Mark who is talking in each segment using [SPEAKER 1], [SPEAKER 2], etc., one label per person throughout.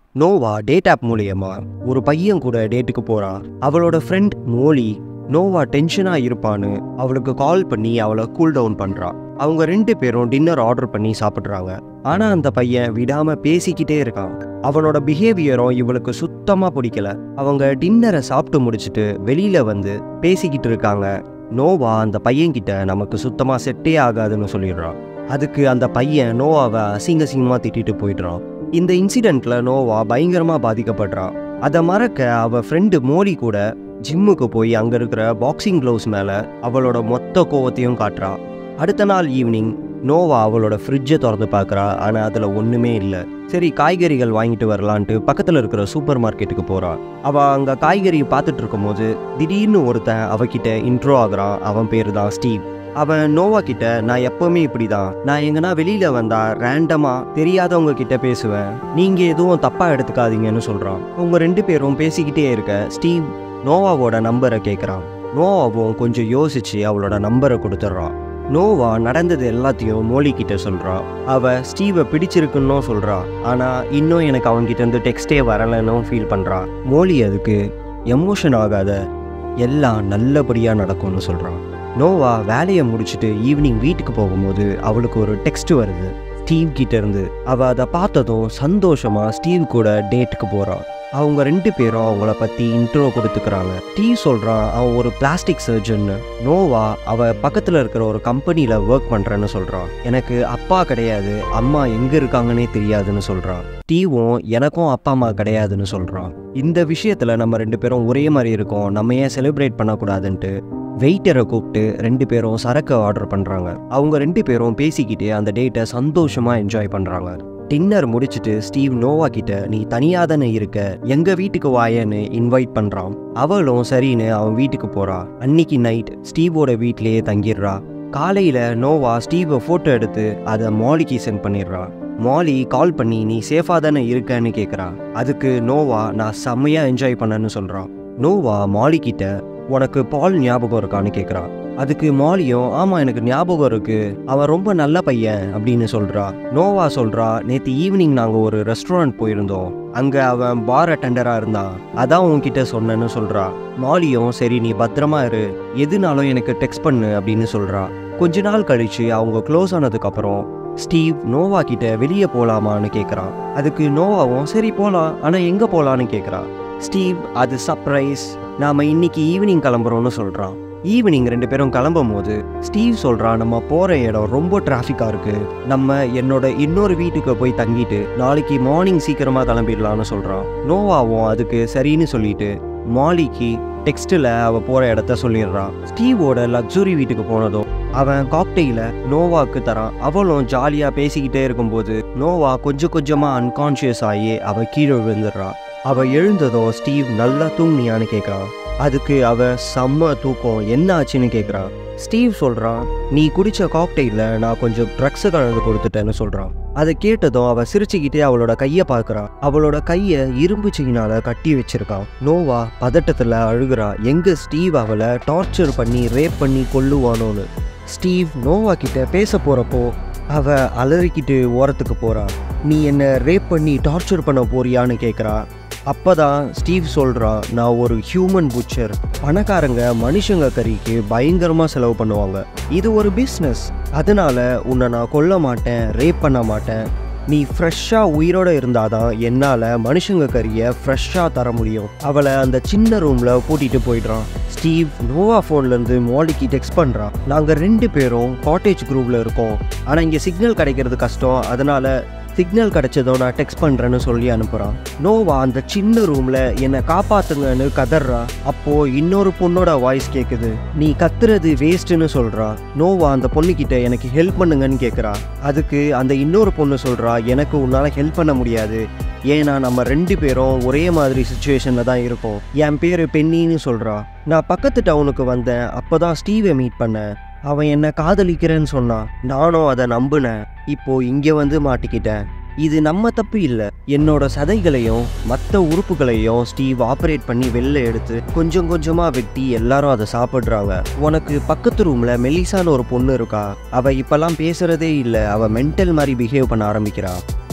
[SPEAKER 1] Noah date of மூலியமா ஒரு பையன் கூட டேட்டுக்கு போறான் அவளோட ஃப்ரெண்ட் மோலி நோவா டென்ஷனாக இருப்பான்னு அவளுக்கு கால் பண்ணி அவளை கூல் டவுன் பண்ணுறான் அவங்க ரெண்டு பேரும் டின்னர் ஆர்டர் பண்ணி சாப்பிட்றாங்க ஆனால் அந்த பையன் விடாமல் பேசிக்கிட்டே இருக்கான் அவனோட பிஹேவியரும் இவளுக்கு சுத்தமாக பிடிக்கல அவங்க டின்னரை சாப்பிட்டு முடிச்சுட்டு வெளியில் வந்து பேசிக்கிட்டு இருக்காங்க நோவா அந்த பையன்கிட்ட நமக்கு சுத்தமாக செட்டே ஆகாதுன்னு சொல்லிடுறான் அதுக்கு அந்த பையன் நோவாவை அசிங்க அசிங்கமாக திட்டிட்டு போயிடுறான் இந்த இன்சிடெண்ட்ல நோவா பயங்கரமாக பாதிக்கப்படுறான் அதை மறக்க அவள் ஃப்ரெண்டு மோலி கூட ஜிம்முக்கு போய் அங்கே இருக்கிற பாக்ஸிங் க்ளவுஸ் மேலே அவளோட மொத்த கோவத்தையும் காட்டுறா அடுத்த நாள் ஈவினிங் நோவா அவளோட ஃப்ரிட்ஜை திறந்து பார்க்குறா ஆனால் அதில் ஒன்றுமே இல்லை சரி காய்கறிகள் வாங்கிட்டு வரலான்ட்டு பக்கத்தில் இருக்கிற சூப்பர் மார்க்கெட்டுக்கு போகிறா அவள் அங்கே காய்கறி பார்த்துட்டு இருக்கும்போது திடீர்னு ஒருத்தன் அவகிட்ட இன்ட்ரோ ஆகுறான் அவன் பேர் தான் ஸ்டீவ் அவன் நோவா கிட்ட நான் எப்பவுமே இப்படி தான் நான் எங்கன்னா வெளியில வந்தா ரேண்டமா தெரியாதவங்க கிட்ட பேசுவேன் நீங்க எதுவும் தப்பா எடுத்துக்காதீங்கன்னு சொல்றான் உங்க ரெண்டு பேரும் பேசிக்கிட்டே இருக்க ஸ்டீவ் நோவாவோட நம்பரை கேட்குறான் நோவாவும் கொஞ்சம் யோசிச்சு அவளோட நம்பரை கொடுத்துட்றான் நோவா நடந்தது எல்லாத்தையும் மோலி கிட்ட சொல்றா அவ ஸ்டீவை பிடிச்சிருக்குன்னு சொல்றா ஆனா இன்னும் எனக்கு அவன்கிட்ட இருந்து டெக்ஸ்டே வரலன்னு ஃபீல் பண்றா மோலி அதுக்கு எமோஷன் ஆகாத எல்லாம் நல்லபடியா நடக்கும்னு சொல்றான் நோவா வேலையை முடிச்சுட்டு ஈவினிங் வீட்டுக்கு போகும்போது அவளுக்கு ஒரு டெக்ஸ்ட் வருது ஸ்டீவ் கிட்ட இருந்து அவ அதை பார்த்ததும் சந்தோஷமா ஸ்டீவ் கூட டேட்டுக்கு போறான் அவங்க ரெண்டு பேரும் அவங்கள பத்தி இன்ட்ரோ கொடுத்துக்கிறாங்க ஸ்டீவ் சொல்றான் அவன் ஒரு பிளாஸ்டிக் சர்ஜன்னு நோவா அவ பக்கத்துல இருக்கிற ஒரு கம்பெனில ஒர்க் பண்றேன்னு சொல்றான் எனக்கு அப்பா கிடையாது அம்மா எங்க இருக்காங்கன்னே தெரியாதுன்னு சொல்றான் ஸ்டீவும் எனக்கும் அப்பா அம்மா கிடையாதுன்னு சொல்றான் இந்த விஷயத்துல நம்ம ரெண்டு பேரும் ஒரே மாதிரி இருக்கோம் நம்ம ஏன் செலிப்ரேட் பண்ணக்கூடாதுன்ட்டு வெயிட்டரை கூப்பிட்டு ரெண்டு பேரும் சரக்கு ஆர்டர் பண்ணுறாங்க அவங்க ரெண்டு பேரும் பேசிக்கிட்டு அந்த டேட்டை சந்தோஷமாக என்ஜாய் பண்ணுறாங்க டின்னர் முடிச்சுட்டு ஸ்டீவ் நோவா கிட்ட நீ தனியாக தானே இருக்க எங்கள் வீட்டுக்கு வாயன்னு இன்வைட் பண்ணுறான் அவளும் சரின்னு அவன் வீட்டுக்கு போகிறா அன்னைக்கு நைட் ஸ்டீவோட வீட்டிலேயே தங்கிடுறா காலையில் நோவா ஸ்டீவை ஃபோட்டோ எடுத்து அதை மாலிக்கு சென்ட் பண்ணிடுறா மாலி கால் பண்ணி நீ சேஃபாக தானே இருக்கன்னு கேட்குறா அதுக்கு நோவா நான் செம்மையாக என்ஜாய் பண்ணேன்னு சொல்கிறான் நோவா மாலி கிட்ட உனக்கு பால் ஞாபகம் இருக்கான்னு கேட்குறான் அதுக்கு மாலியும் ஆமாம் எனக்கு ஞாபகம் இருக்கு அவன் ரொம்ப நல்ல பையன் அப்படின்னு சொல்றா நோவா சொல்றா நேற்று ஈவினிங் நாங்கள் ஒரு ரெஸ்டாரண்ட் போயிருந்தோம் அங்கே அவன் பார் அட்டெண்டராக இருந்தான் அதான் உன்கிட்ட சொன்னேன்னு சொல்றா மாலியும் சரி நீ பத்திரமா இரு எதுனாலும் எனக்கு டெக்ஸ்ட் பண்ணு அப்படின்னு சொல்றா கொஞ்ச நாள் கழிச்சு அவங்க க்ளோஸ் ஆனதுக்கப்புறம் ஸ்டீவ் நோவா கிட்ட வெளியே போகலாமான்னு கேட்குறான் அதுக்கு நோவாவும் சரி போகலாம் ஆனால் எங்கே போகலான்னு கேட்குறான் ஸ்டீவ் அது சர்ப்ரைஸ் நாம் இன்னைக்கு ஈவினிங் கிளம்புறோம்னு சொல்கிறான் ஈவினிங் ரெண்டு பேரும் கிளம்பும் போது ஸ்டீவ் சொல்கிறான் நம்ம போகிற இடம் ரொம்ப டிராஃபிக்காக இருக்குது நம்ம என்னோட இன்னொரு வீட்டுக்கு போய் தங்கிட்டு நாளைக்கு மார்னிங் சீக்கிரமாக கிளம்பிடலான்னு சொல்கிறான் நோவாவும் அதுக்கு சரின்னு சொல்லிட்டு மாலிக்கு டெக்ஸ்ட்டில் அவள் போகிற இடத்த சொல்லிடுறான் ஸ்டீவோட லக்ஸுரி வீட்டுக்கு போனதும் அவன் காக்டெயில நோவாக்கு தரான் அவளும் ஜாலியாக பேசிக்கிட்டே இருக்கும்போது நோவா கொஞ்சம் கொஞ்சமாக அன்கான்ஷியஸ் ஆகி அவள் கீழே விழுந்துடுறான் அவ எழுந்ததும் ஸ்டீவ் நல்லா தூங்குனியான்னு கேட்குறான் அதுக்கு அவ செம்ம தூக்கம் என்ன ஆச்சுன்னு கேட்குறான் ஸ்டீவ் சொல்கிறான் நீ குடித்த காக்டெயிலில் நான் கொஞ்சம் ட்ரக்ஸு கலந்து கொடுத்துட்டேன்னு சொல்கிறான் அதை கேட்டதும் அவ சிரிச்சுக்கிட்டே அவளோட கையை பார்க்குறான் அவளோட கையை இரும்பு செயினால கட்டி வச்சிருக்கான் நோவா பதட்டத்தில் அழுகிறா எங்க ஸ்டீவ் அவளை டார்ச்சர் பண்ணி ரேப் பண்ணி கொல்லுவானோன்னு ஸ்டீவ் நோவா கிட்ட பேச போகிறப்போ அவ அலறிக்கிட்டு ஓரத்துக்கு போறா நீ என்ன ரேப் பண்ணி டார்ச்சர் பண்ண போறியான்னு கேட்குறா அப்பதான் ஸ்டீவ் சொல்கிறான் நான் ஒரு ஹியூமன் புச்சர் பணக்காரங்க மனுஷங்க கறிக்கு பயங்கரமாக செலவு பண்ணுவாங்க இது ஒரு பிஸ்னஸ் அதனால உன்னை நான் கொல்ல மாட்டேன் ரேப் பண்ண மாட்டேன் நீ ஃப்ரெஷ்ஷாக உயிரோடு இருந்தாதான் என்னால் மனுஷங்க கறியை ஃப்ரெஷ்ஷாக தர முடியும் அவளை அந்த சின்ன ரூமில் கூட்டிகிட்டு போயிடுறான் ஸ்டீவ் நோவா ஃபோன்லேருந்து மாலிக்கு டெக்ஸ்ட் பண்ணுறான் நாங்கள் ரெண்டு பேரும் காட்டேஜ் குரூப்பில் இருக்கோம் ஆனால் இங்கே சிக்னல் கிடைக்கிறது கஷ்டம் அதனால் சிக்னல் கிடைச்சதோ நான் டெக்ஸ்ட் பண்ணுறேன்னு சொல்லி அனுப்புகிறான் நோவா அந்த சின்ன ரூமில் என்னை காப்பாத்துங்கன்னு கதறா அப்போ இன்னொரு பொண்ணோட வாய்ஸ் கேட்குது நீ கத்துறது வேஸ்ட்டுன்னு சொல்கிறா நோவா அந்த பொண்ணுக்கிட்ட எனக்கு ஹெல்ப் பண்ணுங்கன்னு கேட்குறா அதுக்கு அந்த இன்னொரு பொண்ணு சொல்கிறா எனக்கு உன்னால் ஹெல்ப் பண்ண முடியாது ஏன்னா நம்ம ரெண்டு பேரும் ஒரே மாதிரி சுச்சுவேஷனில் தான் இருக்கோம் என் பேர் பென்னின்னு சொல்கிறா நான் பக்கத்து டவுனுக்கு வந்தேன் அப்போ தான் ஸ்டீவை மீட் பண்ணேன் அவன் என்ன காதலிக்கிறேன்னு சொன்னான் நானும் அதை நம்பினேன் இப்போ இங்கே வந்து மாட்டிக்கிட்டேன் இது நம்ம தப்பு இல்லை என்னோட சதைகளையும் மற்ற உறுப்புகளையும் ஸ்டீவ் ஆப்ரேட் பண்ணி வெளில எடுத்து கொஞ்சம் கொஞ்சமாக வெட்டி எல்லாரும் அதை சாப்பிட்றாங்க உனக்கு பக்கத்து ரூமில் மெலிசான்னு ஒரு பொண்ணு இருக்கா அவள் இப்போல்லாம் பேசுகிறதே இல்லை அவள் மென்டல் மாதிரி பிஹேவ் பண்ண ஆரம்பிக்கிறா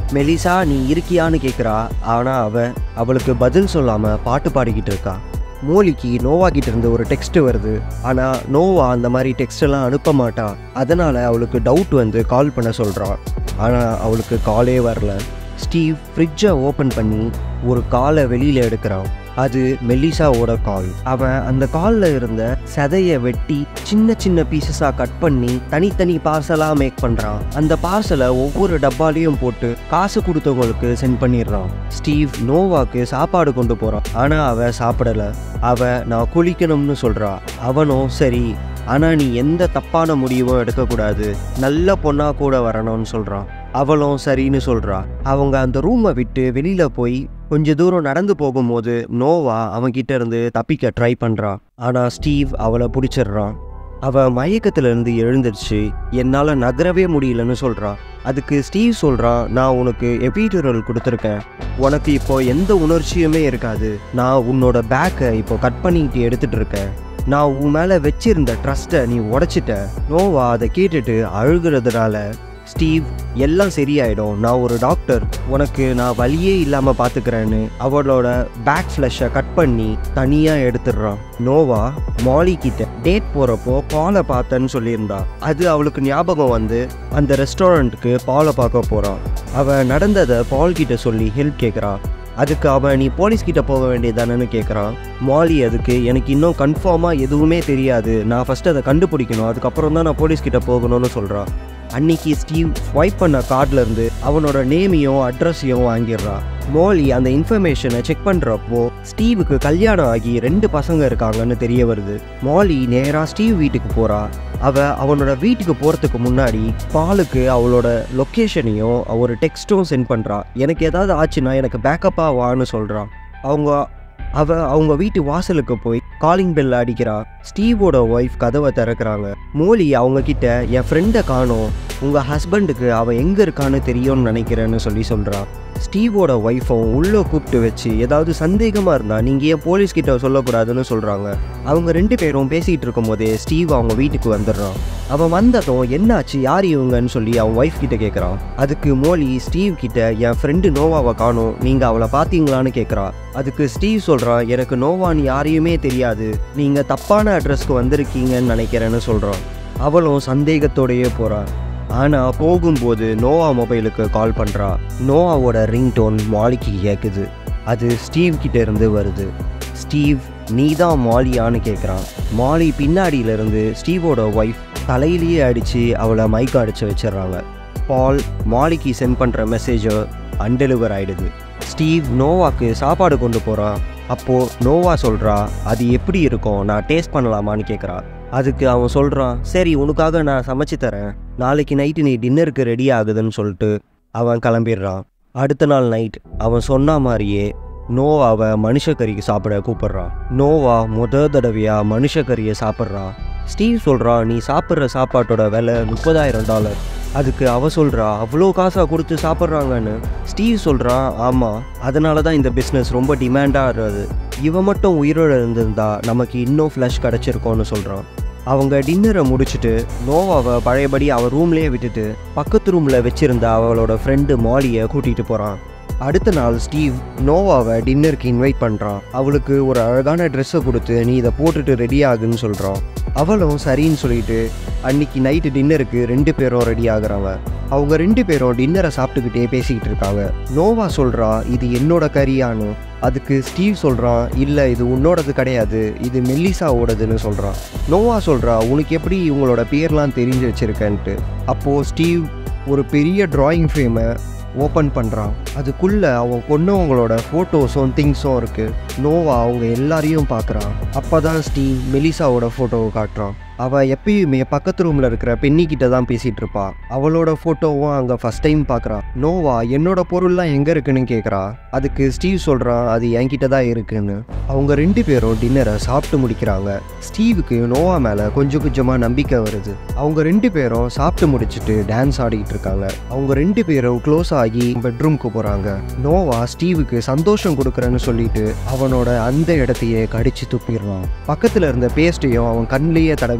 [SPEAKER 1] மெலிசா நீ இருக்கியான்னு கேட்குறா ஆனால் அவ அவளுக்கு பதில் சொல்லாமல் பாட்டு பாடிக்கிட்டு இருக்கா மோலிக்கு நோவா கிட்ட இருந்து ஒரு டெக்ஸ்ட் வருது ஆனால் நோவா அந்த மாதிரி டெக்ஸ்ட் எல்லாம் அனுப்ப மாட்டா அதனால் அவளுக்கு டவுட் வந்து கால் பண்ண சொல்கிறான் ஆனால் அவளுக்கு காலே வரல ஸ்டீவ் ஃப்ரிட்ஜை ஓப்பன் பண்ணி ஒரு காலை வெளியில் எடுக்கிறான் அது மெல்லிசாவோட கால் அவன் அந்த காலில் இருந்த சதையை வெட்டி சின்ன சின்ன பீசஸாக கட் பண்ணி தனித்தனி பார்சலாக மேக் பண்ணுறான் அந்த பார்சலை ஒவ்வொரு டப்பாலையும் போட்டு காசு கொடுத்தவங்களுக்கு சென்ட் பண்ணிடுறான் ஸ்டீவ் நோவாக்கு சாப்பாடு கொண்டு போகிறான் ஆனால் அவ சாப்பிடலை அவ நான் குளிக்கணும்னு சொல்கிறா அவனும் சரி ஆனால் நீ எந்த தப்பான முடிவும் எடுக்கக்கூடாது நல்ல பொண்ணா கூட வரணும்னு சொல்கிறான் அவளும் சரின்னு சொல்கிறா அவங்க அந்த ரூமை விட்டு வெளியில் போய் கொஞ்ச தூரம் நடந்து போகும்போது நோவா அவன்கிட்ட இருந்து தப்பிக்க ட்ரை பண்ணுறா ஆனால் ஸ்டீவ் அவளை பிடிச்சிடுறான் அவள் மயக்கத்திலிருந்து எழுந்திருச்சு என்னால் நகரவே முடியலன்னு சொல்கிறா அதுக்கு ஸ்டீவ் சொல்கிறான் நான் உனக்கு எபிடூரல் கொடுத்துருக்கேன் உனக்கு இப்போ எந்த உணர்ச்சியுமே இருக்காது நான் உன்னோட பேக்கை இப்போ கட் பண்ணிக்கிட்டு எடுத்துகிட்டு இருக்கேன் நான் உன் மேலே வச்சிருந்த ட்ரஸ்ட்டை நீ உடைச்சிட்ட நோவா அதை கேட்டுட்டு அழுகிறதுனால ஸ்டீவ் எல்லாம் சரியாயிடும் நான் ஒரு டாக்டர் உனக்கு நான் வலியே இல்லாமல் பார்த்துக்கிறேன்னு அவளோட பேக் ஃப்ளஷை கட் பண்ணி தனியாக எடுத்துடுறான் நோவா மாலி கிட்ட டேட் போகிறப்போ பாலை பார்த்தேன்னு சொல்லியிருந்தா அது அவளுக்கு ஞாபகம் வந்து அந்த ரெஸ்டாரண்ட்டுக்கு பாலை பார்க்க போகிறான் அவள் நடந்ததை பால் கிட்ட சொல்லி ஹெல்ப் கேட்குறா அதுக்கு அவன் நீ போலீஸ் கிட்ட போக வேண்டியதானன்னு கேட்குறான் மாலி அதுக்கு எனக்கு இன்னும் கன்ஃபார்மாக எதுவுமே தெரியாது நான் ஃபஸ்ட்டு அதை கண்டுபிடிக்கணும் அதுக்கப்புறம் தான் நான் போலீஸ் கிட்ட போகணும்னு சொல்கிறான் அன்னைக்கு ஸ்டீவ் ஸ்வைப் பண்ண கார்டில் இருந்து அவனோட நேமையும் அட்ரஸையும் வாங்கிடுறான் மோலி அந்த இன்ஃபர்மேஷனை செக் பண்ணுறப்போ ஸ்டீவுக்கு கல்யாணம் ஆகி ரெண்டு பசங்க இருக்காங்கன்னு தெரிய வருது மாலி நேராக ஸ்டீவ் வீட்டுக்கு போகிறா அவ அவனோட வீட்டுக்கு போகிறதுக்கு முன்னாடி பாலுக்கு அவளோட லொக்கேஷனையும் ஒரு டெக்ஸ்ட்டும் சென்ட் பண்ணுறா எனக்கு ஏதாவது ஆச்சுன்னா எனக்கு பேக்கப்பாக வான்னு சொல்கிறான் அவங்க அவ அவங்க வீட்டு வாசலுக்கு போய் காலிங் பெல் அடிக்கிறா ஸ்டீவோட ஒய்ஃப் கதவை திறக்கிறாங்க மோலி அவங்க கிட்ட என் ஃப்ரெண்டை காணோம் உங்கள் ஹஸ்பண்டுக்கு அவன் எங்கே இருக்கான்னு தெரியும்னு நினைக்கிறேன்னு சொல்லி சொல்கிறா ஸ்டீவோட ஒய்ஃபும் உள்ளே கூப்பிட்டு வச்சு ஏதாவது சந்தேகமாக இருந்தால் நீங்கள் ஏன் போலீஸ் கிட்ட சொல்லக்கூடாதுன்னு சொல்கிறாங்க அவங்க ரெண்டு பேரும் பேசிகிட்டு இருக்கும்போதே ஸ்டீவ் அவங்க வீட்டுக்கு வந்துடுறான் அவன் வந்ததும் என்னாச்சு யார் இவங்கன்னு சொல்லி அவன் ஒய்ஃப் கிட்ட கேட்குறான் அதுக்கு மோலி ஸ்டீவ் கிட்ட என் ஃப்ரெண்டு நோவாவை காணும் நீங்கள் அவளை பார்த்தீங்களான்னு கேட்குறா அதுக்கு ஸ்டீவ் சொல்கிறான் எனக்கு நோவான்னு யாரையுமே தெரியாது நீங்கள் தப்பான அட்ரஸ்க்கு வந்திருக்கீங்கன்னு நினைக்கிறேன்னு சொல்கிறான் அவளும் சந்தேகத்தோடையே போகிறான் ஆனால் போகும்போது நோவா மொபைலுக்கு கால் பண்ணுறா நோவாவோட ரிங்டோன் மாலிக்கு கேட்குது அது ஸ்டீவ் கிட்ட இருந்து வருது ஸ்டீவ் நீ தான் மாலியான்னு கேட்குறான் மாலி பின்னாடியிலேருந்து ஸ்டீவோட ஒய்ஃப் தலையிலேயே அடித்து அவளை மைக்க அடித்து வச்சிடுறாங்க பால் மாலிக்கு சென்ட் பண்ணுற மெசேஜை அன்டெலிவர் ஆயிடுது ஸ்டீவ் நோவாக்கு சாப்பாடு கொண்டு போகிறான் அப்போது நோவா சொல்கிறா அது எப்படி இருக்கும் நான் டேஸ்ட் பண்ணலாமான்னு கேட்குறா அதுக்கு அவன் சொல்கிறான் சரி உனக்காக நான் சமைச்சு தரேன் நாளைக்கு நைட்டு நீ டின்னருக்கு ரெடி ஆகுதுன்னு சொல்லிட்டு அவன் கிளம்பிடுறான் அடுத்த நாள் நைட் அவன் சொன்ன மாதிரியே நோவாவை மனுஷக்கறிக்கு சாப்பிட கூப்பிடுறான் நோவா முத தடவையாக மனுஷக்கறியை சாப்பிட்றான் ஸ்டீவ் சொல்கிறான் நீ சாப்பிட்ற சாப்பாட்டோட விலை முப்பதாயிரம் டாலர் அதுக்கு அவ சொல்கிறா அவ்வளோ காசாக கொடுத்து சாப்பிட்றாங்கன்னு ஸ்டீவ் சொல்கிறான் ஆமாம் அதனால தான் இந்த பிஸ்னஸ் ரொம்ப டிமாண்டாக இருந்தது இவன் மட்டும் உயிரோடு இருந்திருந்தா நமக்கு இன்னும் ஃப்ளஷ் கிடச்சிருக்கோன்னு சொல்கிறான் அவங்க டின்னரை முடிச்சுட்டு நோவாவை பழையபடி அவள் ரூம்லேயே விட்டுட்டு பக்கத்து ரூமில் வச்சிருந்த அவளோட ஃப்ரெண்டு மாலியை கூட்டிகிட்டு போகிறான் அடுத்த நாள் ஸ்டீவ் நோவாவை டின்னருக்கு இன்வைட் பண்ணுறான் அவளுக்கு ஒரு அழகான ட்ரெஸ்ஸை கொடுத்து நீ இதை போட்டுட்டு ரெடி ஆகுன்னு சொல்கிறான் அவளும் சரின்னு சொல்லிட்டு அன்னைக்கு நைட்டு டின்னருக்கு ரெண்டு பேரும் ரெடி ஆகுறாங்க அவங்க ரெண்டு பேரும் டின்னரை சாப்பிட்டுக்கிட்டே பேசிக்கிட்டு இருக்காங்க நோவா சொல்கிறா இது என்னோட கறியான்னு அதுக்கு ஸ்டீவ் சொல்கிறான் இல்லை இது உன்னோடது கிடையாது இது மெல்லிசாவோடதுன்னு சொல்கிறான் நோவா சொல்கிறா உனக்கு எப்படி இவங்களோட பேர்லாம் தெரிஞ்சு வச்சிருக்கன்ட்டு அப்போது ஸ்டீவ் ஒரு பெரிய டிராயிங் ஃப்ரேமை ஓப்பன் பண்ணுறான் அதுக்குள்ளே அவன் கொன்னவங்களோட ஃபோட்டோஸும் திங்ஸும் இருக்குது நோவா அவங்க எல்லாரையும் பார்க்குறான் அப்போ தான் ஸ்டீவ் மெலிசாவோட ஃபோட்டோவை காட்டுறான் அவள் எப்பயுமே பக்கத்து ரூமில் இருக்கிற பென்னி கிட்ட தான் பேசிகிட்டு இருப்பா அவளோட ஃபோட்டோவும் அங்கே ஃபஸ்ட் டைம் பார்க்குறான் நோவா என்னோட பொருள்லாம் எங்கே இருக்குன்னு கேட்குறா அதுக்கு ஸ்டீவ் சொல்கிறான் அது என்கிட்ட தான் இருக்குன்னு அவங்க ரெண்டு பேரும் டின்னரை சாப்பிட்டு முடிக்கிறாங்க ஸ்டீவுக்கு நோவா மேலே கொஞ்சம் கொஞ்சமாக நம்பிக்கை வருது அவங்க ரெண்டு பேரும் சாப்பிட்டு முடிச்சுட்டு டான்ஸ் ஆடிக்கிட்டு இருக்காங்க அவங்க ரெண்டு பேரும் க்ளோஸ் ஆகி பெட்ரூம்க்கு போகிறாங்க நோவா ஸ்டீவுக்கு சந்தோஷம் கொடுக்குறேன்னு சொல்லிட்டு அவனோட அந்த இடத்தையே கடிச்சு துப்பிடுறான் பக்கத்தில் இருந்த பேஸ்ட்டையும் அவன் கண்ணிலேயே தடவி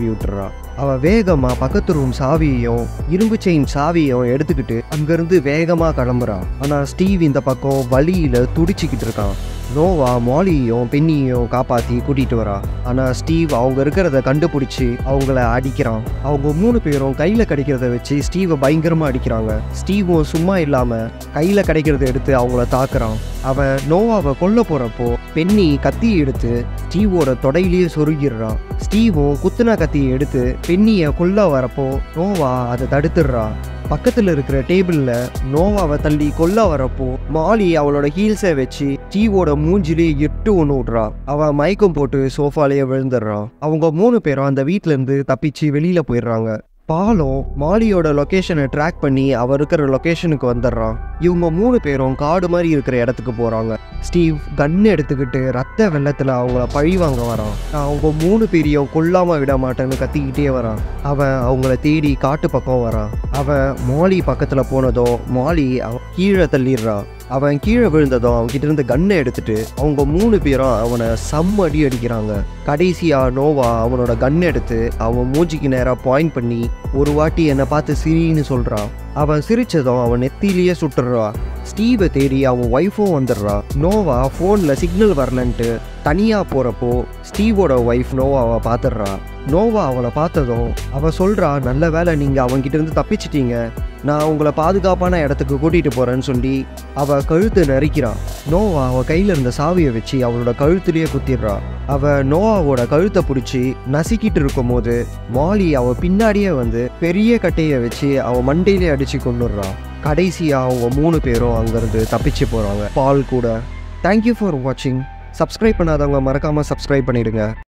[SPEAKER 1] கிளப்பி விட்டுறா அவ வேகமா பக்கத்து ரூம் சாவியையும் இரும்பு செயின் சாவியையும் எடுத்துக்கிட்டு அங்கிருந்து வேகமா கிளம்புறா ஆனா ஸ்டீவ் இந்த பக்கம் வழியில துடிச்சுக்கிட்டு இருக்கான் நோவா மாலியையும் பெண்ணியையும் காப்பாத்தி கூட்டிட்டு வரா ஆனா ஸ்டீவ் அவங்க இருக்கிறத கண்டுபிடிச்சி அவங்கள அடிக்கிறான் அவங்க மூணு பேரும் கையில கிடைக்கிறத வச்சு ஸ்டீவை பயங்கரமா அடிக்கிறாங்க ஸ்டீவும் சும்மா இல்லாம கையில கிடைக்கிறத எடுத்து அவங்கள தாக்குறான் அவன் நோவாவை கொல்ல போறப்போ பெண்ணி கத்தி எடுத்து ஸ்டீவோட தொடையிலேயே சொருகிடுறான் ஸ்டீவும் குத்துன கத்தியை எடுத்து பெண்ணியை கொல்ல வரப்போ நோவா அதை தடுத்துடுறா பக்கத்தில் இருக்கிற டேபிளில் நோவாவை தள்ளி கொல்ல வரப்போ மாலி அவளோட ஹீல்ஸை வச்சு ஸ்டீவோட மூஞ்சிலே எட்டு ஒன்று விட்றா அவன் மயக்கம் போட்டு சோஃபாலேயே விழுந்துடுறான் அவங்க மூணு பேரும் அந்த வீட்டிலேருந்து தப்பிச்சு வெளியில் போயிடுறாங்க பாலம் மாலியோட லொக்கேஷனை ட்ராக் பண்ணி அவர் இருக்கிற லொக்கேஷனுக்கு வந்துடுறான் இவங்க மூணு பேரும் காடு மாதிரி இருக்கிற இடத்துக்கு போகிறாங்க ஸ்டீவ் கன் எடுத்துக்கிட்டு ரத்த வெள்ளத்தில் அவங்கள பழி வாங்க வரான் நான் அவங்க மூணு பேரையும் கொல்லாம விட மாட்டேன்னு கத்திக்கிட்டே வரான் அவன் அவங்கள தேடி காட்டு பக்கம் வரான் அவன் மாலி பக்கத்தில் போனதும் மாலி அவன் கீழே தள்ளிடுறான் அவன் கீழே விழுந்ததும் அவன்கிட்ட இருந்து கன்னை எடுத்துட்டு அவங்க மூணு பேரும் அவனை செம்ம அடி அடிக்கிறாங்க கடைசியா நோவா அவனோட கன் எடுத்து அவன் மூஞ்சிக்கு நேராக பாயிண்ட் பண்ணி ஒரு வாட்டி என்னை பார்த்து சிரின்னு சொல்றான் அவன் சிரிச்சதும் அவன் நெத்திலேயே சுட்டுறான் ஸ்டீவை தேடி அவன் ஒய்ஃபும் வந்துடுறா நோவா ஃபோனில் சிக்னல் வரலன்ட்டு தனியாக போகிறப்போ ஸ்டீவோட ஒய்ஃப் நோவாவை பார்த்துடுறா நோவா அவளை பார்த்ததும் அவள் சொல்கிறா நல்ல வேளை நீங்கள் அவன்கிட்ட இருந்து தப்பிச்சிட்டீங்க நான் உங்களை பாதுகாப்பான இடத்துக்கு கூட்டிகிட்டு போகிறேன்னு சொல்லி அவள் கழுத்து நறுக்கிறான் நோவா அவள் கையில் இருந்த சாவியை வச்சு அவளோட கழுத்துலேயே குத்திடுறா அவள் நோவாவோட கழுத்தை பிடிச்சி நசுக்கிட்டு இருக்கும்போது மாலி அவள் பின்னாடியே வந்து பெரிய கட்டையை வச்சு அவன் மண்டையிலே அடித்து கொண்டுடுறான் கடைசியாக அவங்க மூணு பேரும் அங்கேருந்து தப்பிச்சு போகிறாங்க பால் கூட தேங்க்யூ ஃபார் வாட்சிங் சப்ஸ்கிரைப் பண்ணாதவங்க மறக்காமல் சப்ஸ்கிரைப் பண்ணிடுங்க